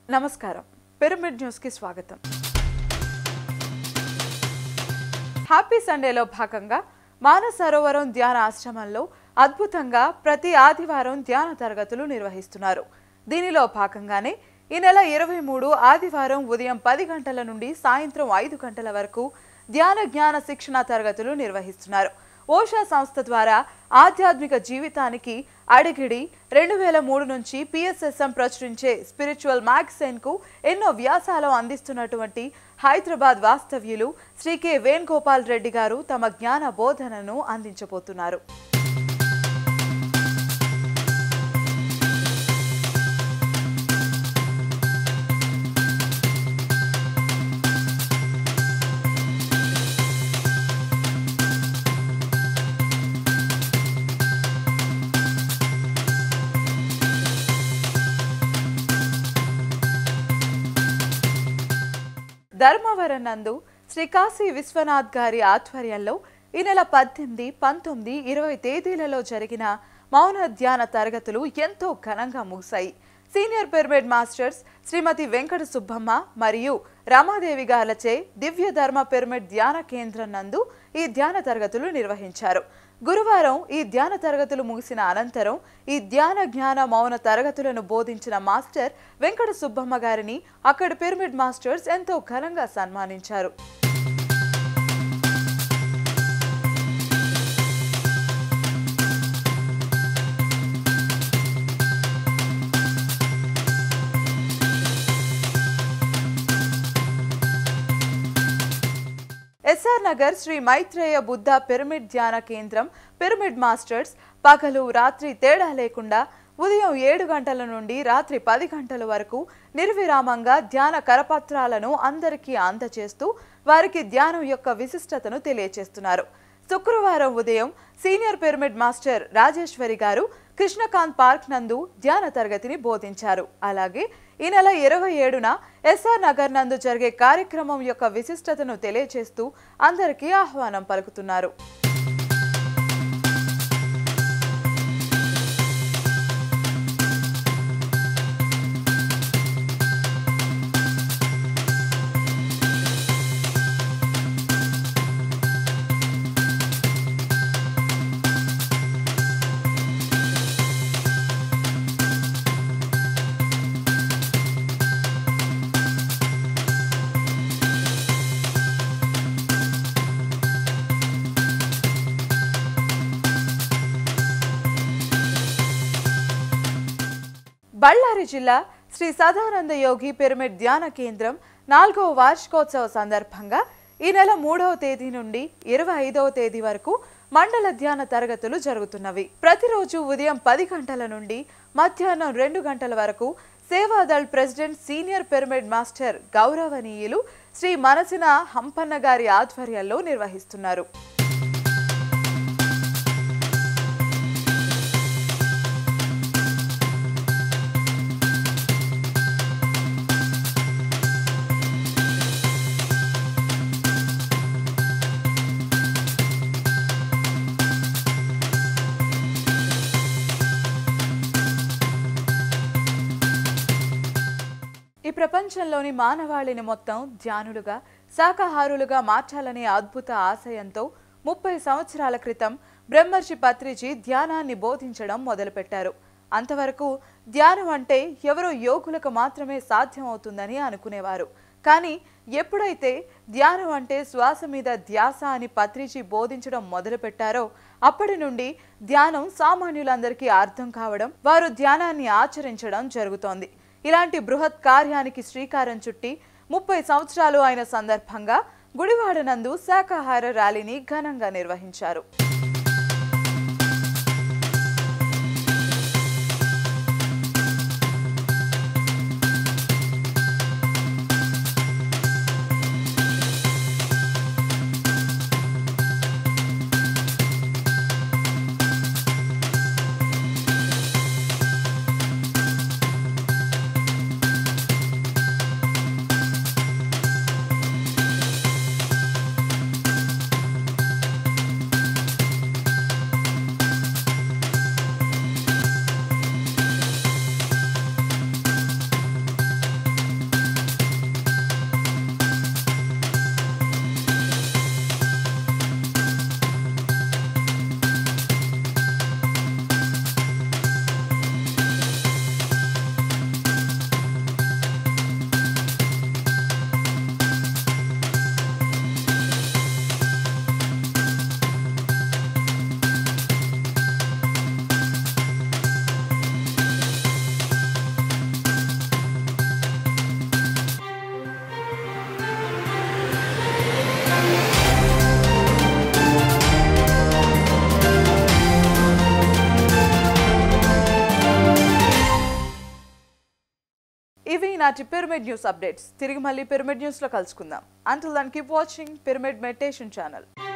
నమస్కారం పిరమిడ్ న్యూస్కి స్వాగతం హ్యాపీ సండేలో భాగంగా మానసరోవరం ధ్యాన ఆశ్రమంలో అద్భుతంగా ప్రతి ఆదివారం ధ్యాన తరగతులు నిర్వహిస్తున్నారు దీనిలో భాగంగానే ఈ నెల ఇరవై మూడు ఆదివారం ఉదయం పది గంటల నుండి సాయంత్రం ఐదు గంటల వరకు ధ్యాన జ్ఞాన శిక్షణ తరగతులు నిర్వహిస్తున్నారు ఓషా సంస్థ ద్వారా ఆధ్యాత్మిక జీవితానికి అడిగిడి రెండు వేల మూడు నుంచి పిఎస్ఎస్ఎం ప్రచురించే స్పిరిచువల్ మ్యాగజైన్ కు ఎన్నో వ్యాసాలు అందిస్తున్నటువంటి హైదరాబాద్ వాస్తవ్యులు శ్రీ కె వేణుగోపాల్ రెడ్డి గారు తమ జ్ఞాన బోధనను అందించబోతున్నారు ధర్మవరం నందు శ్రీ కాశీ విశ్వనాథ్ గారి ఆధ్వర్యంలో ఈ నెల పద్దెనిమిది పంతొమ్మిది ఇరవై తేదీలలో జరిగిన మౌన ధ్యాన తరగతులు ఎంతో ఘనంగా ముగిశాయి senior pyramid masters Shrimati Venkata Subbamma మరియు రమాదేవి గార్లచే దివ్య ధర్మ పిరమిడ్ ధ్యాన కేంద్రం నందు ఈ ధ్యాన తరగతులు నిర్వహించారు గురువారం ఈ ధ్యాన తరగతులు ముగిసిన అనంతరం ఈ ధ్యాన జ్ఞాన మౌన తరగతులను బోధించిన మాస్టర్ వెంకట సుబ్బమ్మ గారిని అక్కడి పిరమిడ్ మాస్టర్స్ ఎంతో ఘనంగా సన్మానించారు ఎస్ఆర్ నగర్ శ్రీ మైత్రేయ బుద్ధ పిరమిడ్ ధ్యాన కేంద్రం పిరమిడ్ మాస్టర్స్ పగలు రాత్రి తేడా లేకుండా ఉదయం ఏడు గంటల నుండి రాత్రి పది గంటల వరకు నిర్విరామంగా ధ్యాన కరపత్రాలను అందరికీ అందజేస్తూ వారికి ధ్యానం యొక్క విశిష్టతను తెలియజేస్తున్నారు శుక్రవారం ఉదయం సీనియర్ పిరమిడ్ మాస్టర్ రాజేశ్వరి గారు కృష్ణకాంత్ పార్క్ నందు ధ్యాన తరగతిని బోధించారు అలాగే ఈ నెల ఇరవై ఏడున ఎస్ఆర్ నగర్ నందు జరిగే కార్యక్రమం యొక్క విశిష్టతను తెలియజేస్తూ అందరికీ ఆహ్వానం పలుకుతున్నారు బళ్ళారి జిల్లా శ్రీ సదానంద యోగి పిరమిడ్ ధ్యాన కేంద్రం నాలుగవ వార్షికోత్సవ సందర్భంగా ఈ నెల మూడవ తేదీ నుండి ఇరవై ఐదవ తేదీ వరకు మండల ధ్యాన తరగతులు జరుగుతున్నవి ప్రతిరోజు ఉదయం పది గంటల నుండి మధ్యాహ్నం రెండు గంటల వరకు Sevadal president senior pyramid master గౌరవనీయులు శ్రీ మనసిన హంపన్న గారి ఆధ్వర్యంలో నిర్వహిస్తున్నారు ఈ ప్రపంచంలోని మానవాళిని మొత్తం ధ్యానులుగా శాకాహారులుగా మార్చాలనే అద్భుత ఆశయంతో ముప్పై సంవత్సరాల క్రితం బ్రహ్మర్షి పత్రిజీ ధ్యానాన్ని బోధించడం మొదలుపెట్టారు అంతవరకు ధ్యానం అంటే ఎవరో యోగులకు మాత్రమే సాధ్యమవుతుందని అనుకునేవారు కానీ ఎప్పుడైతే ధ్యానం అంటే శ్వాస మీద ధ్యాస అని పత్రిజీ బోధించడం మొదలుపెట్టారో అప్పటి నుండి ధ్యానం సామాన్యులందరికీ అర్థం కావడం వారు ధ్యానాన్ని ఆచరించడం జరుగుతోంది ఇలాంటి బృహత్ కార్యానికి శ్రీకారం చుట్టి ముప్పై సంవత్సరాలు అయిన సందర్భంగా గుడివాడ నందు శాకాహార ర్యాలీని ఘనంగా నిర్వహించారు ఇవి నాటి పిరమిడ్ న్యూస్ అప్డేట్స్ తిరిగి మళ్ళీ పిరమిడ్ న్యూస్లో కలుసుకుందాం until then keep watching pyramid meditation channel